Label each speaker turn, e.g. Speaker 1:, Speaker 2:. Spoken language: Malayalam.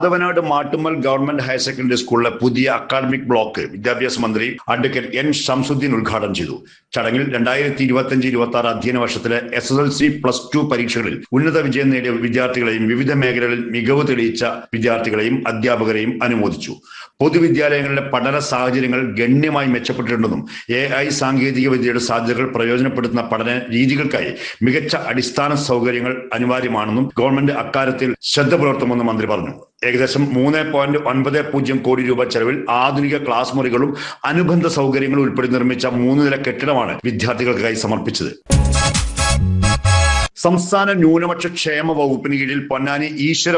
Speaker 1: മാധവനാട് മാട്ടുമ്മൽ ഗവൺമെന്റ് ഹയർ സെക്കൻഡറി സ്കൂളിലെ പുതിയ അക്കാഡമിക് ബ്ലോക്ക് വിദ്യാഭ്യാസ മന്ത്രി അഡ്വക്കേറ്റ് എൻ ഷംസുദ്ദീൻ ഉദ്ഘാടനം ചെയ്തു ചടങ്ങിൽ രണ്ടായിരത്തി ഇരുപത്തി അഞ്ച് ഇരുപത്തി ആറ് അധ്യയന വർഷത്തിലെ S S L C plus two പരീക്ഷകളിൽ ഉന്നത വിജയം നേടിയ വിദ്യാർത്ഥികളെയും വിവിധ മേഖലകളിൽ മികവ് തെളിയിച്ച വിദ്യാർത്ഥികളെയും അധ്യാപകരെയും അനുമോദിച്ചു പൊതുവിദ്യാലയങ്ങളിലെ പഠന സാഹചര്യങ്ങൾ ഗണ്യമായി മെച്ചപ്പെട്ടിട്ടുണ്ടെന്നും എ ഐ സാങ്കേതിക വിദ്യയുടെ സാധ്യതകൾ പ്രയോജനപ്പെടുത്തുന്ന പഠന രീതികൾക്കായി മികച്ച അടിസ്ഥാന സൗകര്യങ്ങൾ അനിവാര്യമാണെന്നും ഗവൺമെന്റ് അക്കാര്യത്തിൽ ശ്രദ്ധ പുലർത്തുമെന്നും മന്ത്രി പറഞ്ഞു ഏകദേശം മൂന്ന് പോയിന്റ് ഒൻപത് പൂജ്യം കോടി രൂപ ചെലവിൽ ആധുനിക ക്ലാസ് മുറികളും അനുബന്ധ സൗകര്യങ്ങളും ഉൾപ്പെടെ നിർമ്മിച്ച മൂന്ന് നില കെട്ടിടമാണ് വിദ്യാർത്ഥികൾക്കായി സമർപ്പിച്ചത് സംസ്ഥാന ന്യൂനപക്ഷ ക്ഷേമ വകുപ്പിന് കീഴിൽ പൊന്നാനി ഈശ്വര